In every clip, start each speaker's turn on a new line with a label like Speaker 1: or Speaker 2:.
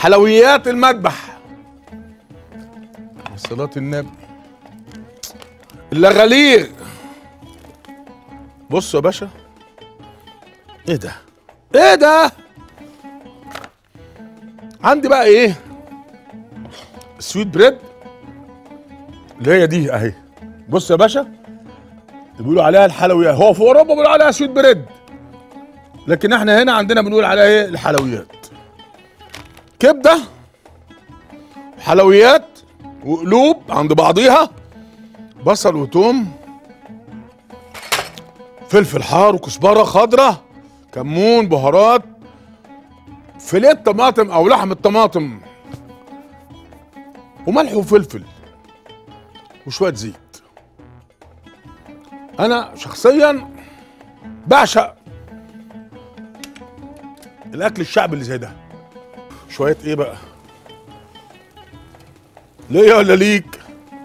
Speaker 1: حلويات المذبح صلاة النبي اللغاليغ بصوا يا باشا ايه ده ايه ده عندي بقى ايه سويت بريد اللي هي دي اهي بص يا باشا بيقولوا عليها الحلويات هو في اوروبا بيقولوا عليها سويت بريد لكن احنا هنا عندنا بنقول عليها ايه الحلويات كبده حلويات وقلوب عند بعضيها بصل وتوم فلفل حار وكزبره خضراء كمون بهارات فيليه طماطم او لحم الطماطم وملح وفلفل وشويه زيت انا شخصيا بعشق الاكل الشعبي اللي زي ده شويه ايه بقى ليه ولا ليك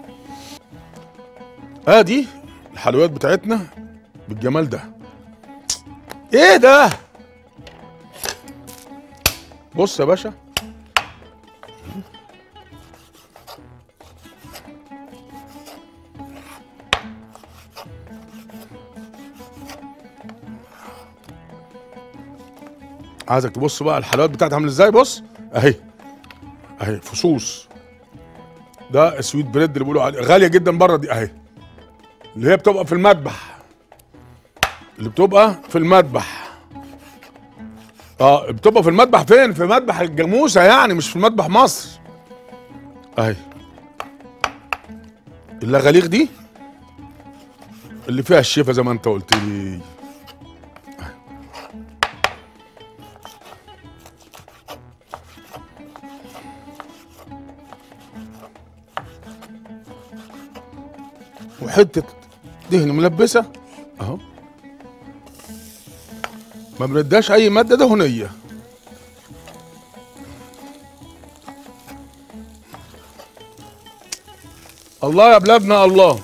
Speaker 1: ادي الحلويات بتاعتنا بالجمال ده ايه ده بص يا باشا عايزك تبص بقى الحلويات بتاعتي عامله ازاي بص اهي اهي فصوص ده سويت بريد اللي بيقولوا عليه غاليه جدا بره دي اهي اللي هي بتبقى في المذبح اللي بتبقى في المذبح اه بتبقى في المذبح فين في مذبح الجاموسه يعني مش في مذبح مصر اهي اللغاليغ دي اللي فيها الشفا زي ما انت قلت لي وحته دهن ملبسه اهو ما بنداش اي ماده دهنيه الله يا بلادنا الله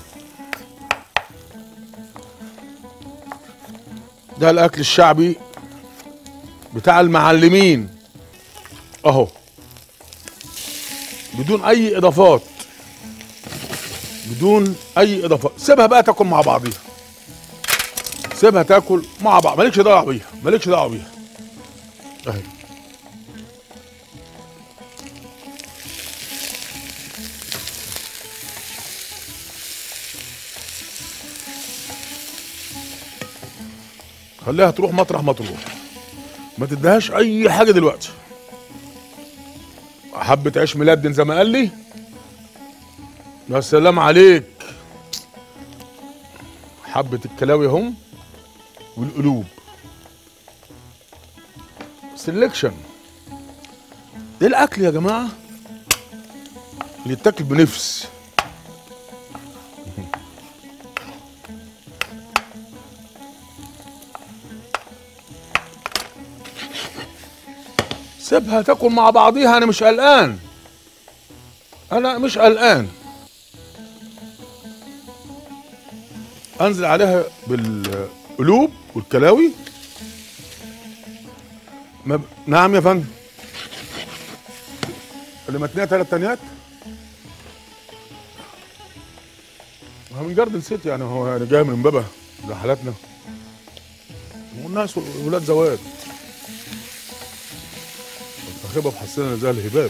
Speaker 1: ده الاكل الشعبي بتاع المعلمين اهو بدون اي اضافات بدون اي اضافات سيبها بقى تاكل مع بعضيها سيبها تاكل مع بعض مالكش دعوه بيها مالكش دعوه بيها اهي خليها تروح مطرح ما تروح ما تديهاش اي حاجه دلوقتي حبه عيش ملدن زي ما قال لي يا سلام عليك حبة الكلاوي هم والقلوب سلكشن ايه الاكل يا جماعة اللي يتاكل بنفس سيبها تاكل مع بعضيها انا مش قلقان انا مش قلقان انزل عليها بالقلوب والكلاوي ما ب... نعم يا فندم اللي متنيه ثلاث تانيات هو من جاردن سيتي يعني هو يعني جاي من امبابه ده حالاتنا والناس ولاد زواج الفخبه بحسنا زي الهباب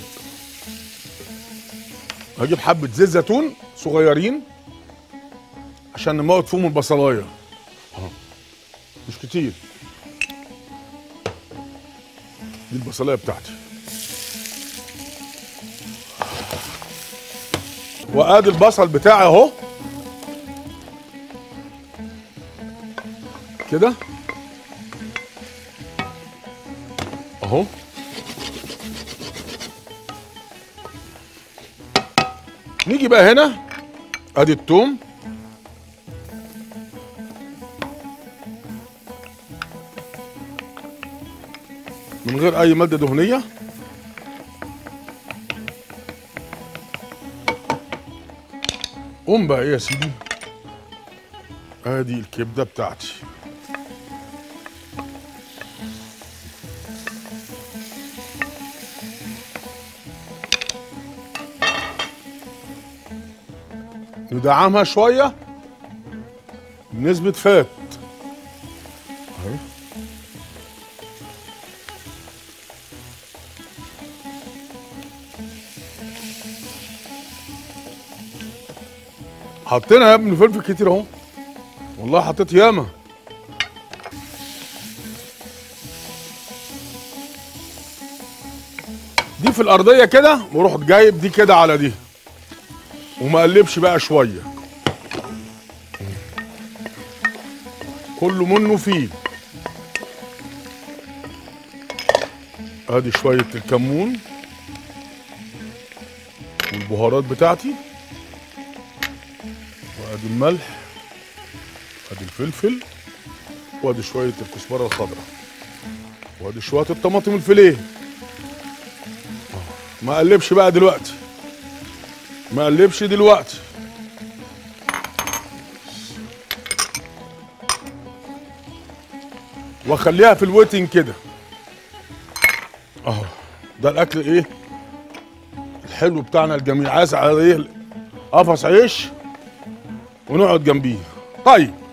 Speaker 1: هجيب حبه زيت زيتون صغيرين عشان نموت فيهم البصلايه اهو مش كتير دي البصلايه بتاعتي وادي البصل بتاعي اهو كده اهو نيجي بقى هنا ادي التوم من غير اي ماده دهنيه قوم بقى ايه يا سيدي ادي الكبده بتاعتي ندعمها شويه بنسبه فات اهي حطينا يا ابني فلفل كتير اهو والله حطيت ياما دي في الارضيه كده ورحت جايب دي كده على دي وما اقلبش بقى شويه كله منه فيه ادي شويه الكمون والبهارات بتاعتي وادي الملح ادي الفلفل وادي شويه الكزبره الخضراء وادي شويه الطماطم الفيليه ما اقلبش بقى دلوقتي ما اقلبش دلوقتي واخليها في الويتنج كده اهو ده الاكل ايه الحلو بتاعنا الجميل عايز على ايه قفص عيش ونقعد جنبيه طيب